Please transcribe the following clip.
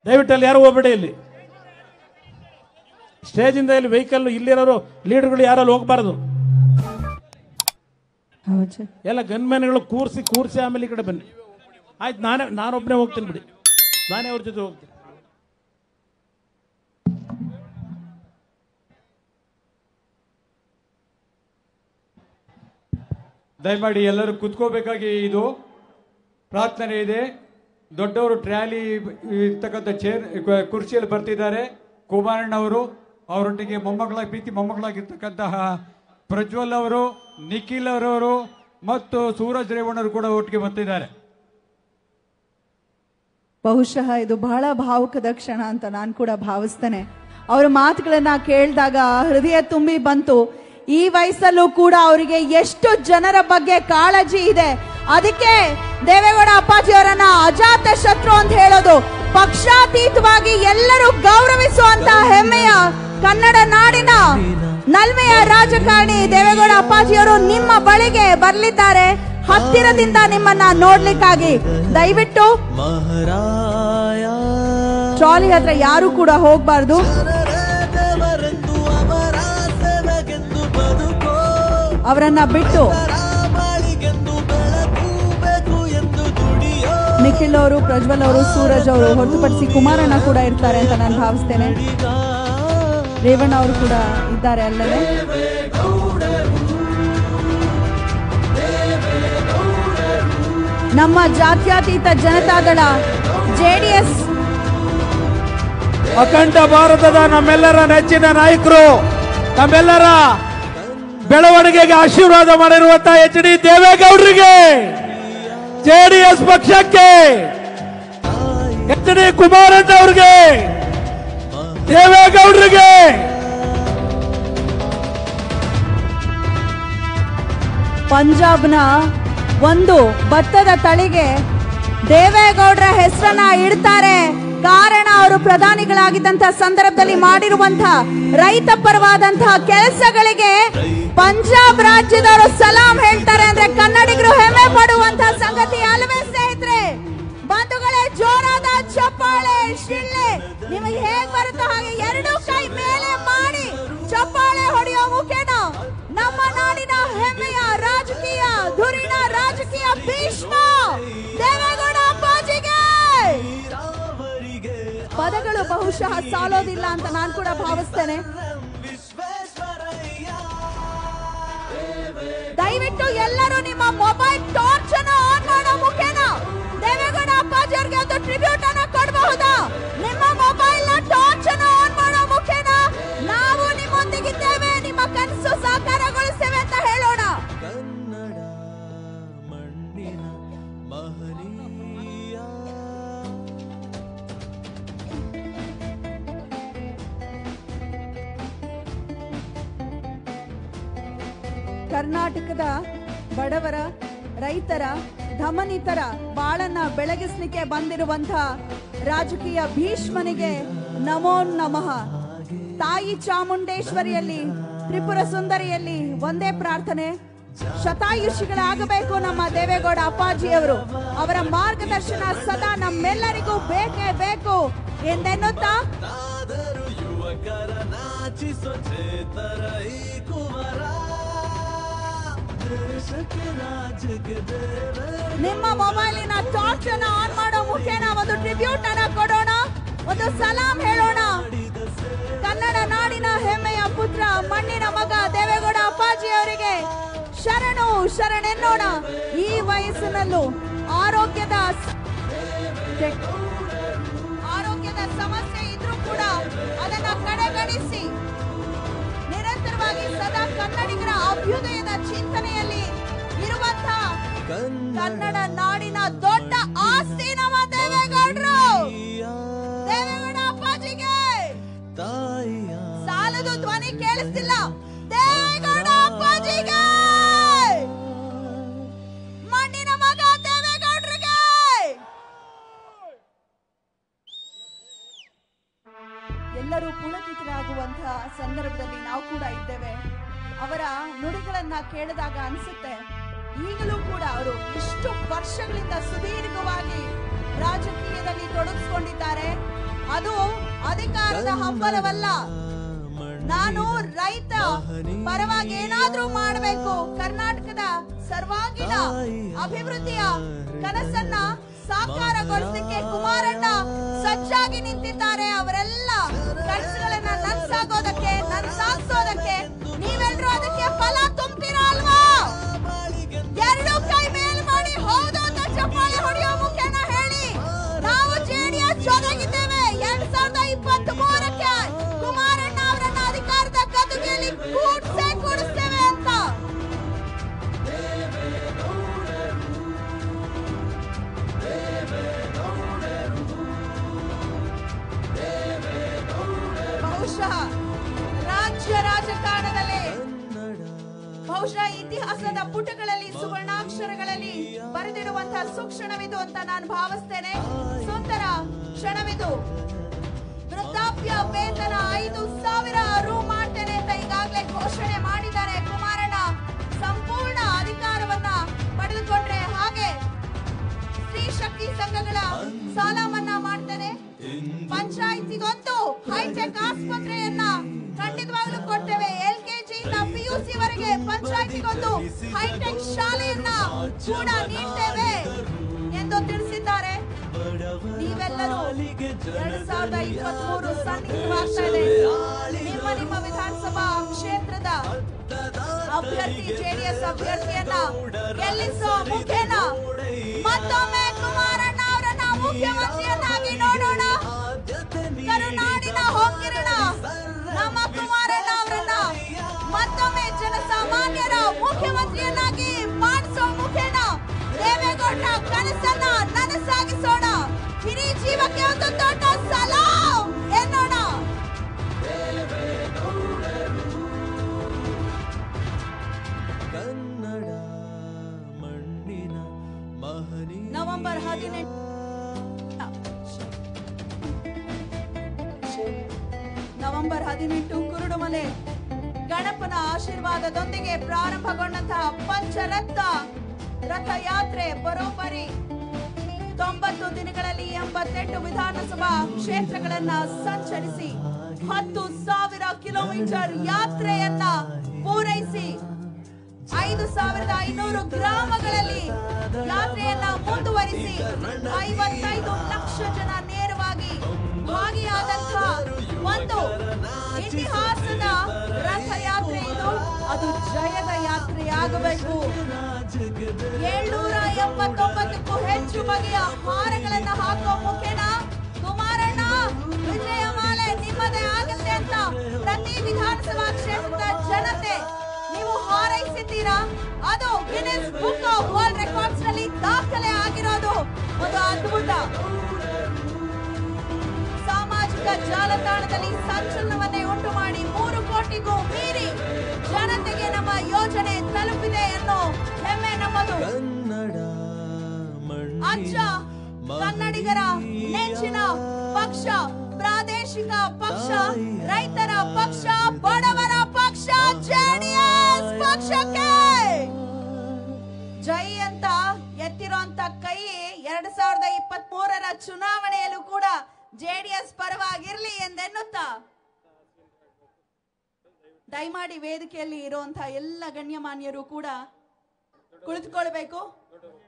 ದಯವಿಟ್ಟು ಅಲ್ಲಿ ಯಾರು ಹೋಗ್ಬೇಡಿ ಇಲ್ಲಿ ಸ್ಟೇಜಿಂದ ಇಲ್ಲಿ ವೆಹಿಕಲ್ ಇಲ್ಲಿರೋರು ಲೀಡರ್ಗಳು ಯಾರಲ್ಲಿ ಹೋಗ್ಬಾರ್ದು ಹೌದು ಸರ್ ಎಲ್ಲ ಗನ್ಮ್ಯಾನ್ಗಳು ಕೂರಿಸಿ ಕೂರಿಸಿ ಆಮೇಲೆ ಈ ಕಡೆ ಬನ್ನಿ ಆಯ್ತು ನಾನೇ ನಾನೊಬ್ಬನೇ ಹೋಗ್ತೀನಿ ಬಿಡಿ ನಾನೇ ಅವ್ರ ಜೊತೆ ಹೋಗ್ತೀನಿ ದಯಮಾಡಿ ಎಲ್ಲರೂ ಕುತ್ಕೋಬೇಕಾಗಿ ಇದು ಪ್ರಾರ್ಥನೆ ಇದೆ ದೊಡ್ಡವರು ಟ್ರ್ಯಾಲಿ ಇರ್ತಕ್ಕಂಥ ಚೇರ್ ಕುರ್ಚಿಯಲ್ಲಿ ಬರ್ತಿದ್ದಾರೆ ಕುಮಾರಣ್ಣವರು ಅವರೊಟ್ಟಿಗೆ ಮೊಮ್ಮಗಳಾಗಿ ಪ್ರೀತಿ ಮೊಮ್ಮಗಳಾಗಿರ್ತಕ್ಕಂತಹ ಪ್ರಜ್ವಲ್ ಅವರು ನಿಖಿಲ್ ಅವರವರು ಮತ್ತು ಸೂರಜ್ ರೇವಣ್ಣರು ಕೂಡ ಒಟ್ಟಿಗೆ ಬರ್ತಿದ್ದಾರೆ ಬಹುಶಃ ಇದು ಬಹಳ ಭಾವುಕದ ಕ್ಷಣ ಅಂತ ನಾನು ಕೂಡ ಭಾವಿಸ್ತೇನೆ ಅವರ ಮಾತುಗಳನ್ನ ಕೇಳಿದಾಗ ಹೃದಯ ತುಂಬಿ ಬಂತು ಈ ವಯಸ್ಸಲ್ಲೂ ಕೂಡ ಅವರಿಗೆ ಎಷ್ಟು ಜನರ ಬಗ್ಗೆ ಕಾಳಜಿ ಇದೆ ಅದಕ್ಕೆ ದೇವೇಗೌಡ ಅಪ್ಪಾಜಿಯವರನ್ನ ಅಜಾತ ಶತ್ರು ಅಂತ ಹೇಳೋದು ಪಕ್ಷಾತೀತವಾಗಿ ಎಲ್ಲರೂ ಗೌರವಿಸುವಂತ ಹೆಮ್ಮೆಯ ಕನ್ನಡ ನಾಡಿನ ನಲ್ಮೆಯ ರಾಜಕಾರಣಿ ದೇವೇಗೌಡ ಅಪ್ಪಾಜಿಯವರು ನಿಮ್ಮ ಬಳಿಗೆ ಬರ್ಲಿದ್ದಾರೆ ಹತ್ತಿರದಿಂದ ನಿಮ್ಮನ್ನ ನೋಡ್ಲಿಕ್ಕಾಗಿ ದಯವಿಟ್ಟು ಮಹಾರಾಯ ಟ್ರಾಲಿ ಹತ್ರ ಯಾರು ಕೂಡ ಹೋಗ್ಬಾರ್ದು ದೇವರೆಂದು ಅವರ ಸೇವೆಗೆಂದು ಬದುಕೋ ಅವರನ್ನ ಬಿಟ್ಟು ಬಾಳಿಗೆಂದು ಬೆಳಕು ಬೇಕು ಎಂದು ದುಡಿಯೋ ನಿಖಿಲ್ ಅವರು ಪ್ರಜ್ವಲ್ ಅವರು ಸೂರಜ್ ಅವರು ಹೊರತುಪಡಿಸಿ ಕುಮಾರಣ್ಣ ಕೂಡ ಇರ್ತಾರೆ ಅಂತ ನಾನು ಭಾವಿಸ್ತೇನೆ ರೇವಣ್ಣ ಅವರು ಕೂಡ ಇದ್ದಾರೆ ಅಲ್ಲದೆ ನಮ್ಮ ಜಾತ್ಯತೀತ ಜನತಾದಳ ಜೆಡಿಎಸ್ ಅಖಂಡ ಭಾರತದ ನಮ್ಮೆಲ್ಲರ ನೆಚ್ಚಿನ ನಾಯಕರು ನಮ್ಮೆಲ್ಲರ ಬೆಳವಣಿಗೆಗೆ ಆಶೀರ್ವಾದ ಮಾಡಿರುವಂತ ಎಚ್ ಡಿ ದೇವೇಗೌಡರಿಗೆ ಜೆಡಿಎಸ್ ಪಕ್ಷಕ್ಕೆ ಎಚ್ ಡಿ ಕುಮಾರಣ್ಣ ಅವ್ರಿಗೆ ದೇವೇಗೌಡರಿಗೆ ಪಂಜಾಬ್ನ ಒಂದು ಭತ್ತದ ತಳಿಗೆ ದೇವೇಗೌಡರ ಹೆಸರನ್ನ ಇಡ್ತಾರೆ ಕಾರಣ ಅವರು ಪ್ರಧಾನಿಗಳಾಗಿದ್ದಂತಹ ಸಂದರ್ಭದಲ್ಲಿ ಮಾಡಿರುವಂತಹ ರೈತ ಪರವಾದಂತಹ ಕೆಲಸಗಳಿಗೆ ಪಂಜಾಬ್ ರಾಜ್ಯದವರು ಸಲಾಂ ಹೇಳ್ತಾರೆ ಅಂದ್ರೆ ಕನ್ನಡಿಗರು ಹೆಮ್ಮೆ ಪಡುವಂತಹ ಸಂಗತಿ ಅಲ್ವೇ ಸ್ನೇಹಿತರೆ ಬಂಧುಗಳೇ ಜೋರಾದ ಚಪ್ಪಾಳೆ ಶಿಳ್ಳೆ ನಿಮಗೆ ಹೇಗ್ ಬರುತ್ತೋ ಹಾಗೆ ಎರಡೂ ಕೈ ಮೇಲೆ ಮಾಡಿ ಚಪ್ಪಾಳೆ ಹೊಡೆಯೋ ಮುಖೇನ ನಮ್ಮ ನಾಡಿನ ಹೆಮ್ಮೆಯ ರಾಜಕೀಯ ಧುರಿಣ ರಾಜಕೀಯ ಭೀಷ್ಮ ದೇವೇಗೌಡ ಅಪ್ಪಾಜಿಗೆ ಪದಗಳು ಬಹುಶಃ ಸಾಲೋದಿಲ್ಲ ಅಂತ ನಾನು ಕೂಡ ಭಾವಿಸ್ತೇನೆ ದಯವಿಟ್ಟು ಎಲ್ಲರೂ ನಿಮ್ಮ ಮೊಬೈಲ್ ಟಾರ್ಚ್ ಅನ್ನು ಆನ್ ಮಾಡೋ ಮುಖೇನ ದೇವೇಗೌಡ ಅಪ್ಪಾಜಿ ಅವರಿಗೆ ಒಂದು ಟ್ರಿಬ್ಯೂಟ್ ಅನ್ನ ಕೊಡಬಹುದಾ ನಿಮ್ಮ ಮೊಬೈಲ್ ನ ಟಾರ್ಚ್ ಅನ್ನು ಆನ್ ಮಾಡೋ ಮುಖೇನ ನಾವು ನಿಮ್ಮೊಂದಿಗಿದ್ದೇವೆ ನಿಮ್ಮ ಕನಸು ಸಾಕಾರಗೊಳಿಸ್ತೇವೆ ಅಂತ ಹೇಳೋಣ ಕನ್ನಡ ಮಣ್ಣಿನ ಮಹನೀಯ ಕರ್ನಾಟಕದ ಬಡವರ ರೈತರ ಧಮನಿತರ ಬಾಳನ್ನ ಬೆಳಗಿಸ್ಲಿಕ್ಕೆ ಬಂದಿರುವಂತಹ ರಾಜಕೀಯ ಭೀಷ್ಮನಿಗೆ ನಮೋ ನಮಃ ತಾಯಿ ಚಾಮುಂಡೇಶ್ವರಿಯಲ್ಲಿ ತ್ರಿಪುರ ಸುಂದರಿಯಲ್ಲಿ ಒಂದೇ ಪ್ರಾರ್ಥನೆ ಶತಾಯುಷಿಗಳಾಗಬೇಕು ನಮ್ಮ ದೇವೇಗೌಡ ಅಪ್ಪಾಜಿಯವರು ಅವರ ಮಾರ್ಗದರ್ಶನ ಸದಾ ನಮ್ಮೆಲ್ಲರಿಗೂ ಬೇಕೇ ಬೇಕು ಎಂದೆನ್ನುತ್ತಾ ಆದರೂ ಯುವಕರ ನಾಚಿಸೋ ಚೇತರ ಈ ಕುವರ ದೇಶಕ್ಕೆ ರಾಜ್ಯಕ್ಕೆ ದೇವೇ ನಿಮ್ಮ ಮೊಬೈಲಿನ ಟಾರ್ಚ್ ಅನ್ನ ಆನ್ ಮಾಡೋ ಮುಖೇನ ಒಂದು ಟ್ರಿಬ್ಯೂಟ್ ಅನ್ನ ಕೊಡೋಣ ಒಂದು ಸಲಾಂ ಹೇಳೋಣ ಕನ್ನಡ ನಾಡಿನ ಹೆಮ್ಮೆಯ ಪುತ್ರ ಮಣ್ಣಿನ ಮಗ ದೇವೇಗೌಡ ಅಪ್ಪಾಜಿ ಅವರಿಗೆ ಶರಣು ಶರಣೆನ್ನೋಣ ಈ ವಯಸ್ಸಿನಲ್ಲೂ ಆರೋಗ್ಯದ ಸ- ಕೆ- ಆರೋಗ್ಯದ ಸಮಸ್ಯೆ ಇದ್ರೂ ಕೂಡ ಅದನ್ನ ಕಡೆಗಣಿಸಿ ನಿರಂತರವಾಗಿ ಸದಾ ಕನ್ನಡಿಗರ ಅಭ್ಯುದಯದ ಚಿಂತನೆಯಲ್ಲಿ ಇರುವಂತಹ ಕನ್ನಡ ನಾಡಿನ ದೊಡ್ಡ ಆಸ್ತಿ ನಮ್ಮ ದೇವೇಗೌಡರು ದೇವೇಗೌಡ ಅಪ್ಪಾಜಿಗೆ ತಾಯಿಯ ಸಾಲದು ಧ್ವನಿ ಕೇಳಿಸ್ತಿಲ್ಲ ದೇವೇಗೌಡ ಅಪ್ಪಾಜಿಗೆ ಮಣ್ಣಿನ ಮಗ ದೇವೇಗೌಡರಿಗೆ ಎಲ್ಲರೂ ಪುಳಕಿತರಾಗುವಂತಹ ಸಂದರ್ಭದಲ್ಲಿ ನಾವು ಕೂಡ ಇದ್ದೇವೆ ಅವರ ನುಡಿಗಳನ್ನ ಕೇಳಿದಾಗ ಅನ್ಸುತ್ತೆ ಈಗಲೂ ಕೂಡ ಅವರು ಇಷ್ಟು ವರ್ಷಗಳಿಂದ ಸುದೀರ್ಘವಾಗಿ ರಾಜಕೀಯದಲ್ಲಿ ತೊಡಗಿಸ್ಕೊಂಡಿದ್ದಾರೆ ಅದು ಅಧಿಕಾರದ ಹಂಬಲವಲ್ಲ ನಾನು ರೈತ ಪರವಾಗಿ ಏನಾದ್ರೂ ಮಾಡಬೇಕು ಕರ್ನಾಟಕದ ಸರ್ವಾಂಗೀಣ ಅಭಿವೃದ್ಧಿಯ ಕನಸನ್ನ ಸಾಕಾರಗೊಳಿಸಲಿಕ್ಕೆ ಕುಮಾರಣ್ಣ ಸಜ್ಜಾಗಿ ನಿಂತಿದ್ದಾರೆ ಅವರೆಲ್ಲ ಕನಸುಗಳನ್ನ ನನ್ಸಾಗೋದಕ್ಕೆ ನನ್ಸಾಗ್ಸೋದಕ್ಕೆ ನೀವೆಲ್ಲರೂ ಅದಕ್ಕೆ ಫಲ ತುಂಬ್ತೀರಾ ಅಲ್ವಾ ಎರಡು ಕೈ ಮೇಲ್ ಮಾಡಿ ಹೌದು ಅಂತ ಚಪ್ಪಾಳೆ ಹೊಡೆಯೋ ಮುಖೇನ ಹೇಳಿ ನಾವು ಜೆಡಿಎಸ್ ಜೊತೆಗಿದ್ದೇವೆ ಎರಡ್ ಸಾವಿರದ ಇಪ್ಪತ್ತ್ ಮೂರಕ್ಕೆ ಕುಮಾರಣ್ಣ ಅವರನ್ನ ಅಧಿಕಾರದ ಗದ್ದುಗೆಯಲ್ಲಿ ಕೂಡ್ಸೇ ಕೂಡಿಸ್ತೇವೆ ಅಂತ ಬಹುಶಃ ರಾಜ್ಯ ರಾಜಕಾರಣದಲ್ಲಿ ಬಹುಶಃ ಇತಿಹಾಸದ ಪುಟಗಳಲ್ಲಿ ಸುವರ್ಣಾಕ್ಷರಗಳಲ್ಲಿ ಬರೆದಿಡುವಂತಹ ಸುಕ್ಷಣವಿದು ಅಂತ ನಾನು ಭಾವಿಸ್ತೇನೆ ಸುಂದರ ಕ್ಷಣವಿದು ವೃದ್ಧಾಪ್ಯ ವೇತನ ಐದು ಸಾವಿರ ರು ಮಾಡ್ತೇನೆ ಅಂತ ಈಗಾಗಲೇ ಘೋಷಣೆ ಮಾಡಿದ್ದಾರೆ ಕುಮಾರಣ್ಣ ಸಂಪೂರ್ಣ ಅಧಿಕಾರವನ್ನ ಪಡೆದುಕೊಂಡ್ರೆ ಹಾಗೆ ಸ್ತ್ರೀ ಶಕ್ತಿ ಸಂಘಗಳ ಸಾಲ ಮನ್ನಾ ಮಾಡ್ತೇನೆ ಪಂಚಾಯತಿಗೊಂದು ಹೈಟೆಕ್ ಆಸ್ಪತ್ರೆಯನ್ನ ಖಂಡಿತವಾಗ್ಲೂ ಕೊಡ್ತೇವೆ ಎಲ್ ಕೆಜಿ ಇಂದ ಪಿಯುಸಿ ವರೆಗೆ ಪಂಚಾಯತಿಗೊಂದು ಹೈಟೆಕ್ ಶಾಲೆಯನ್ನ ಕೂಡ ನೀಡ್ತೇವೆ ಎಂದು ತಿಳಿಸಿದ್ದಾರೆ ನೀವೆಲ್ಲರೂ ಎರಡ್ ಸಾವಿರದ ಇಪ್ಪತ್ತ್ ಮೂರು ಸನ್ನಿಹಿತವಾಗ್ತಾ ಇದೆ ನಿಮ್ಮ ನಿಮ್ಮ ವಿಧಾನಸಭಾ ಕ್ಷೇತ್ರದ ಅಭ್ಯರ್ಥಿ ಜೆಡಿಎಸ್ ಅಭ್ಯರ್ಥಿಯನ್ನ ಗೆಲ್ಲಿಸುವ ಮುಖೇನ ಮತ್ತೊಮ್ಮೆ ಕುಮಾರಣ್ಣ ಅವರನ್ನ ಮುಖ್ಯಮಂತ್ರಿಯನ್ನಾಗಿ ನೋಡೋಣ ಕರುನಾಡಿನ ಹೊಂಗಿರಣ ನಮ್ಮ ಕುಮಾರಣ್ಣ ಅವರನ್ನ ಮತ್ತೊಮ್ಮೆ ಜನಸಾಮಾನ್ಯರ ಮುಖ್ಯಮಂತ್ರಿಯನ್ನಾಗಿ ಮಾಡಿಸೋ ಮುಖೇನ ದೇವೇಗೌಡರ ಕನಸನ್ನ ನನಸಾಗಿಸೋಣ ಹಿರಿ ಜೀವಕ್ಕೆ ಒಂದು ದೊಡ್ಡ ಸಲಾಂ ಎನ್ನೋಣ ಕನ್ನಡ ಮಣ್ಣಿನ ಮಹನೀಯ ನವೆಂಬರ್ ಹದಿನೆಂಟು ನವೆಂಬರ್ ಹದಿನೆಂಟು ಕುರುಡುಮಲೆ ಗಣಪನ ಆಶೀರ್ವಾದದೊಂದಿಗೆ ಪ್ರಾರಂಭಗೊಂಡಂತಹ ಪಂಚರತ್ನ ರಥಯಾತ್ರೆ ಬರೋಬ್ಬರಿ ತೊಂಬತ್ತು ದಿನಗಳಲ್ಲಿ ಎಂಬತ್ತೆಂಟು ವಿಧಾನಸಭಾ ಕ್ಷೇತ್ರಗಳನ್ನ ಸಂಚರಿಸಿ ಹತ್ತು ಸಾವಿರ ಕಿಲೋಮೀಟರ್ ಯಾತ್ರೆಯನ್ನ ಪೂರೈಸಿ ಐದು ಸಾವಿರದ ಐನೂರು ಗ್ರಾಮಗಳಲ್ಲಿ ಯಾತ್ರೆಯನ್ನ ಮುಂದುವರಿಸಿ ಐವತ್ತೈದು ಲಕ್ಷ ಜನ ನೇರವಾಗಿ ಭಾಗಿಯಾದಂತಹ ಒಂದು ಇತಿಹಾಸದ ರಥಯಾತ್ರೆ ಇದು ಅದು ಜಯದ ಯಾತ್ರೆಯಾಗಬೇಕು ಏಳ್ನೂರ ಎಂಬತ್ತೊಂಬತ್ತಕ್ಕೂ ಹೆಚ್ಚು ಬಗೆಯ ಹಾರಗಳನ್ನ ಹಾಕುವ ಮುಖೇನ ಕುಮಾರಣ್ಣ ವಿಜಯಮಾಲೆ ನಿಮ್ಮದೇ ಆಗುತ್ತೆ ಅಂತ ಪ್ರತಿ ವಿಧಾನಸಭಾ ಕ್ಷೇತ್ರದ ಜನತೆ ನೀವು ಹಾರೈಸಿದ್ದೀರಾ ಅದು Guinness book of world records ನಲ್ಲಿ ದಾಖಲೆ ಆಗಿರೋದು ಒಂದು ಅದ್ಭುತ ಸಾಮಾಜಿಕ ಜಾಲತಾಣದಲ್ಲಿ ಸಂಚಲನವನ್ನೇ ಉಂಟು ಮಾಡಿ ಮೂರು ಕೋಟಿಗೂ ಮೀರಿ ಜನತೆಗೆ ನಮ್ಮ ಯೋಜನೆ ತಲುಪಿದೆ ಅನ್ನೋ ಹೆಮ್ಮೆ ನಮ್ಮದು ಕನ್ನಡ ಅಚ್ಚ ಮಣ್ಣಿನ ಕನ್ನಡಿಗರ ನೆಚ್ಚಿನ ಪಕ್ಷ ಪ್ರಾದೇಶಿಕ ಪಕ್ಷ ರೈತರ ಪಕ್ಷ ಬಡವರ ಪಕ್ಷ ಜೆಡಿಎಸ್ ಪಕ್ಷಕ್ಕೆ ಜೈ ಅಂತ ಎತ್ತಿರೋಂತ ಕೈ ಎರಡ್ ಸಾವಿರದ ಇಪ್ಪತ್ತ್ ಮೂರರ ಚುನಾವಣೆಯಲ್ಲೂ ಕೂಡ ಜೆಡಿಎಸ್ ಪರವಾಗಿರ್ಲಿ ಎಂದೆನ್ನುತ್ತಾ ದಯಮಾಡಿ ವೇದಿಕೆಯಲ್ಲಿ ಇರುವಂತಹ ಎಲ್ಲ ಗಣ್ಯಮಾನ್ಯರು ಕೂಡ ಕುಳಿತುಕೊಳ್ಬೇಕು